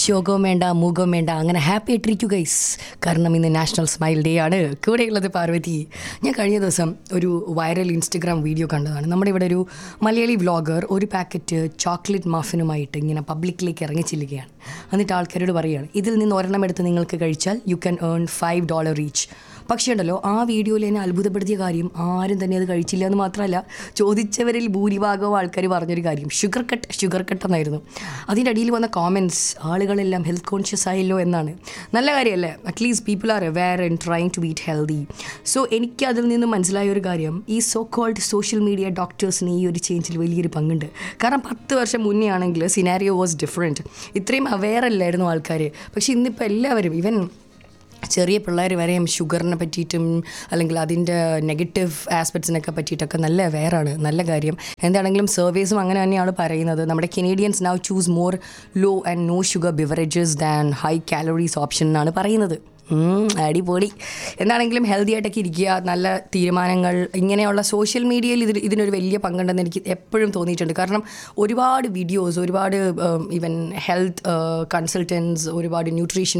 ശോകവും വേണ്ട മൂകവും വേണ്ട അങ്ങനെ ഹാപ്പി ആയിട്ടിരിക്കൂ ഗൈസ് കാരണം ഇന്ന് നാഷണൽ സ്മൈൽ ഡേ ആണ് കൂടെയുള്ളത് പാർവതി ഞാൻ കഴിഞ്ഞ ദിവസം ഒരു വൈറൽ ഇൻസ്റ്റഗ്രാം വീഡിയോ കണ്ടതാണ് നമ്മുടെ ഇവിടെ ഒരു മലയാളി വ്ളോഗർ ഒരു പാക്കറ്റ് ചോക്ലേറ്റ് മഫിനുമായിട്ട് ഇങ്ങനെ പബ്ലിക്കിലേക്ക് ഇറങ്ങി ചെല്ലുകയാണ് എന്നിട്ട് ആൾക്കാരോട് പറയുകയാണ് ഇതിൽ നിന്ന് ഒരെണ്ണം എടുത്ത് നിങ്ങൾക്ക് കഴിച്ചാൽ you can earn five dollar each പക്ഷേ ഉണ്ടല്ലോ ആ വീഡിയോയിൽ എന്നെ അത്ഭുതപ്പെടുത്തിയ കാര്യം ആരും തന്നെ അത് കഴിച്ചില്ല എന്ന് മാത്രമല്ല ചോദിച്ചവരിൽ ഭൂരിഭാഗവും ആൾക്കാർ പറഞ്ഞൊരു കാര്യം ഷുഗർ കട്ട് ഷുഗർ കട്ട് എന്നായിരുന്നു അതിൻ്റെ അടിയിൽ വന്ന കോമൻസ് ആളുകളെല്ലാം ഹെൽത്ത് കോൺഷ്യസ് ആയല്ലോ എന്നാണ് നല്ല കാര്യമല്ലേ at least people are aware and trying to beat healthy so എനിക്ക് അതിൽ നിന്ന് മനസ്സിലായ ഒരു കാര്യം ഈ സോ കോൾഡ് സോഷ്യൽ മീഡിയ ഡോക്ടേഴ്സിന് ഈ ഒരു ചേഞ്ചിൽ വലിയൊരു പങ്കുണ്ട് കാരണം പത്ത് വർഷം മുന്നേ ആണെങ്കിൽ സിനാരിയോ വാസ് ഡിഫറെൻറ്റ് ഇത്രയും അവെയർ അല്ലായിരുന്നു ആൾക്കാർ പക്ഷേ ഇന്നിപ്പോൾ എല്ലാവരും ഇവൻ ചെറിയ പിള്ളേർ വരെയും ഷുഗറിനെ പറ്റിയിട്ടും അല്ലെങ്കിൽ അതിൻ്റെ നെഗറ്റീവ് ആസ്പെക്ട്സിനൊക്കെ പറ്റിയിട്ടൊക്കെ നല്ല അവെയറാണ് നല്ല കാര്യം എന്താണെങ്കിലും സർവേസും അങ്ങനെ തന്നെയാണ് പറയുന്നത് നമ്മുടെ Canadians now choose more low and no sugar beverages than high calories option എന്നാണ് പറയുന്നത് ഉം, അടിപൊളി എന്താണെങ്കിലും ഹെൽത്തി ആയിട്ടൊക്കെ ഇരിക്കുക നല്ല തീരുമാനങ്ങൾ ഇങ്ങനെയുള്ള സോഷ്യൽ മീഡിയയിൽ ഇതിൽ ഇതിനൊരു വലിയ പങ്കുണ്ടെന്ന് എനിക്ക് എപ്പോഴും തോന്നിയിട്ടുണ്ട് കാരണം ഒരുപാട് വീഡിയോസ് ഒരുപാട് ഈവൻ ഹെൽത്ത് കൺസൾട്ടൻസ് ഒരുപാട് ന്യൂട്രീഷൻ